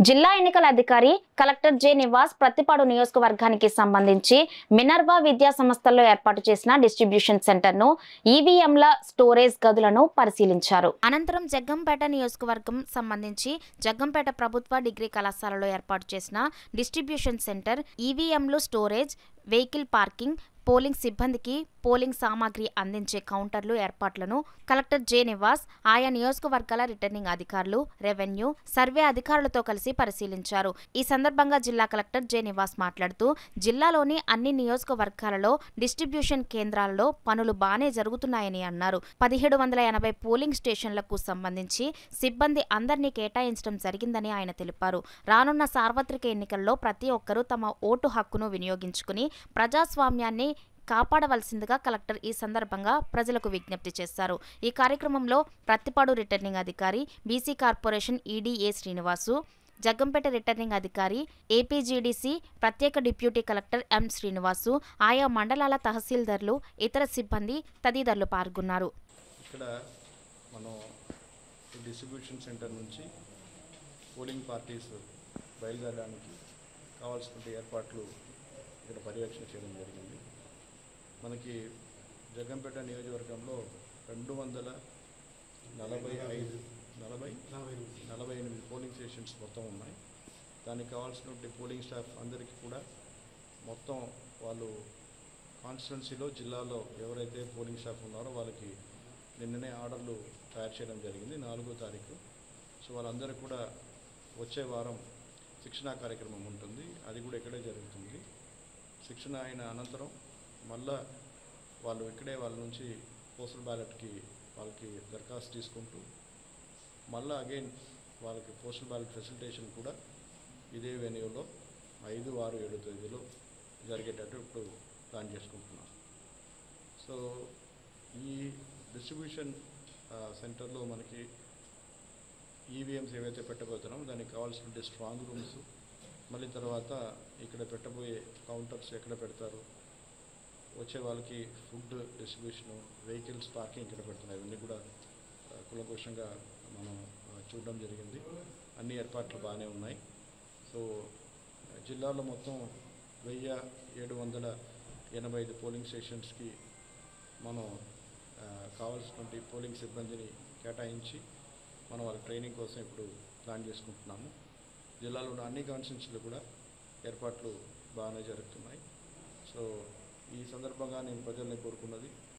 జిల్లా ఎన్నికల అధికారి కలెక్టర్ జె నివాస్ ప్రతిపాడు నియోజకవర్గానికి సంబంధించి మినర్వా విద్యా సంస్థల్లో ఏర్పాటు చేసిన డిస్ట్రిబ్యూషన్ సెంటర్ ను ఈవీఎంల స్టోరేజ్ గదులను పరిశీలించారు అనంతరం జగ్గంపేట నియోజకవర్గం సంబంధించి జగ్గంపేట ప్రభుత్వ డిగ్రీ కళాశాలలో ఏర్పాటు చేసిన డిస్ట్రిబ్యూషన్ సెంటర్ ఈవీఎంలు స్టోరేజ్ వెహికల్ పార్కింగ్ పోలింగ్ సిబ్బందికి పోలింగ్ సామాగ్రి అందించే కౌంటర్లు ఏర్పాట్లను కలెక్టర్ జె నివాస్ ఆయా నియోజకవర్గాల రిటర్నింగ్ అధికారులు రెవెన్యూ సర్వే అధికారులతో కలిసి పరిశీలించారు ఈ సందర్భంగా జిల్లా కలెక్టర్ జె నివాస్ మాట్లాడుతూ జిల్లాలోని అన్ని నియోజకవర్గాలలో డిస్ట్రిబ్యూషన్ కేంద్రాలలో పనులు బానే జరుగుతున్నాయని అన్నారు పదిహేడు వందల ఎనభై పోలింగ్ స్టేషన్లకు సంబంధించి సిబ్బంది అందరినీ కేటాయించడం జరిగిందని ఆయన తెలిపారు రానున్న సార్వత్రిక ఎన్నికల్లో ప్రతి ఒక్కరూ తమ ఓటు హక్కును వినియోగించుకుని ప్రజాస్వామ్యాన్ని కాపాడవలసిందిగా కలెక్టర్ ఈ సందర్భంగా ప్రజలకు విజ్ఞప్తి చేశారు ఈ కార్యక్రమంలో ప్రత్తిపాడు రిటర్నింగ్ అధికారి BC corporation EDA Srinivasu Jaggampeta returning అధికారి ఏపీజీడీసీ ప్రత్యేక డిప్యూటీ కలెక్టర్ ఎం శ్రీనివాసు ఆయా మండలాల తహసీల్దార్లు ఇతర సిబ్బంది తదితరులు పాల్గొన్నారు ఇక్కడ మనం ఈ డిస్ట్రిబ్యూషన్ సెంటర్ నుంచి పోలింగ్ పార్టీస్ బయలుదేరడానికి కావాల్సిన ఏర్పాట్లు ఇక్కడ పర్యవేక్షణ చేయడం జరిగింది మనకి జగంపేట నియోజకవర్గంలో రెండు వందల నలభై ఐదు నలభై నలభై ఎనిమిది పోలింగ్ స్టేషన్స్ మొత్తం ఉన్నాయి దానికి కావాల్సినటువంటి పోలింగ్ స్టాఫ్ అందరికీ కూడా మొత్తం వాళ్ళు కాన్స్టిట్యున్సీలో జిల్లాలో ఎవరైతే పోలింగ్ స్టాఫ్ ఉన్నారో వాళ్ళకి నిన్ననే ఆర్డర్లు తయారు చేయడం జరిగింది నాలుగో తారీఖు సో వాళ్ళందరూ కూడా వచ్చే వారం శిక్షణా కార్యక్రమం ఉంటుంది అది కూడా ఇక్కడే జరుగుతుంది శిక్షణ అయిన అనంతరం మళ్ళా వాళ్ళు ఇక్కడే వాళ్ళ నుంచి పోస్టల్ బ్యాలెట్కి వాళ్ళకి దరఖాస్తు తీసుకుంటూ మళ్ళా అగైన్ వాళ్ళకి పోస్టల్ బ్యాలెట్ ఫెసిలిటేషన్ కూడా ఇదే వెన్యూలో ఐదు ఆరు ఏడు తేదీలో జరిగేటట్టు ఇప్పుడు ప్లాన్ చేసుకుంటున్నాం సో ఈ డిస్ట్రిబ్యూషన్ సెంటర్లో మనకి ఈవీఎంస్ ఏవైతే పెట్టబోతున్నామో దానికి కావాల్సినటువంటి స్ట్రాంగ్ రూమ్స్ మళ్ళీ తర్వాత ఇక్కడ పెట్టబోయే కౌంటర్స్ ఎక్కడ పెడతారు వచ్చే వాళ్ళకి ఫుడ్ డిస్ట్రిబ్యూషన్ వెహికల్స్ పార్కింగ్ ఇక్కడ పెడుతున్నాయి ఇవన్నీ కూడా ఆ, కులకోశంగా మనం ఆ, చూడడం జరిగింది అన్ని ఏర్పాట్లు బాగానే ఉన్నాయి సో జిల్లాలో మొత్తం వెయ్యి ఏడు వందల ఎనభై ఐదు పోలింగ్ స్టేషన్స్కి మనం ఆ, కావాల్సినటువంటి పోలింగ్ సిబ్బందిని కేటాయించి మనం వాళ్ళ ట్రైనింగ్ కోసం ఇప్పుడు ప్లాన్ చేసుకుంటున్నాము జిల్లాలో ఉన్న అన్ని కాన్స్టిట్యూన్సీలు కూడా ఏర్పాట్లు బాగానే జరుగుతున్నాయి సో ఈ సందర్భంగా నేను ప్రజల్ని కోరుకున్నది